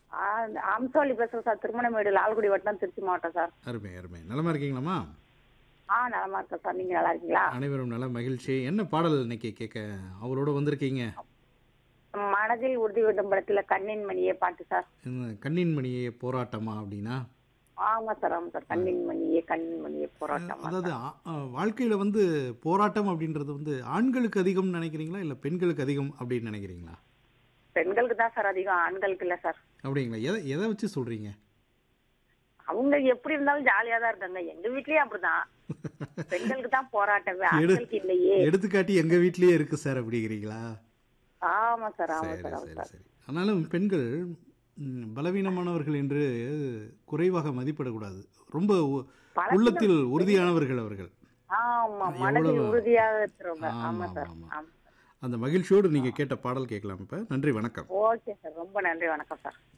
ஆ, அம்சோலி பேசுறேன் சார் திருமணமேடு லால்குடி வட்டம் திருச்சி மாவட்டம் சார் அருமை அருமை நலமா இருக்கீங்களாம்மா ஆ நலமா இருக்கேன் சார் நீங்க நல்லா இருக்கீங்களா அனைவரும் நல்ல மகிழ்ச்சி என்ன பாடல் இன்னைக்கு கேட்க அவரோட வந்திருக்கீங்க மனதில் உறுதி விடும் படத்துல கண்ணின் மணியே பாட்டு சார் இந்த கண்ணின் மணியே போராட்டமா அப்படின்னா ஆமா சார் ஆமா சார் கண்ணின் மணியே கண்ணின் மணியே போராட்டம் அதாவது ஆ- ஆ, வாழ்க்கையில வந்து போராட்டம் அப்படின்றது வந்து ஆண்களுக்கு அதிகம் நினைக்கிறீங்களா இல்ல பெண்களுக்கு அதிகம் அப்படின்னு நினைக்கிறீங்களா பெண்களுக்கு தான் சார் அதிகம் ஆண்களுக்கு இல்ல சார் அப்படிங்களா எதை எதை வச்சு சொல்றீங்க அவங்க எப்படி இருந்தாலும் ஜாலியா தான் இருக்காங்க எங்க வீட்லயும் அப்படிதான் பெண்களுக்கு தான் போராட்டமே எடு- ஆண்களுக்கு இல்லையே எடுத்துக்காட்டி எங்க வீட்லயே இருக்கு சார் அப்படிங்கிறீங்களா ஆமா சார் ஆமா சரி சார் ஆமா சரி சார் சரி ஆனாலும் பெண்கள் ம், பலவீனமானவர்கள் என்று குறைவாக மதிப்பிடக்கூடாது ரொம்ப உ- பழக்கம் உள்ளத்தில் உறுதியானவர்கள் அவர்கள் ஆமா மனதில் எவ்வளவு- உறுதியாக இருக்கிறவங்க ஆமா, ஆமா ஆமா, சார் ஆமா. ஆமா அந்த மகிழ்ச்சியோடு நீங்க கேட்ட பாடல் கேட்கலாம் இப்ப நன்றி வணக்கம் ஓகே சார் ரொம்ப நன்றி வணக்கம் சார்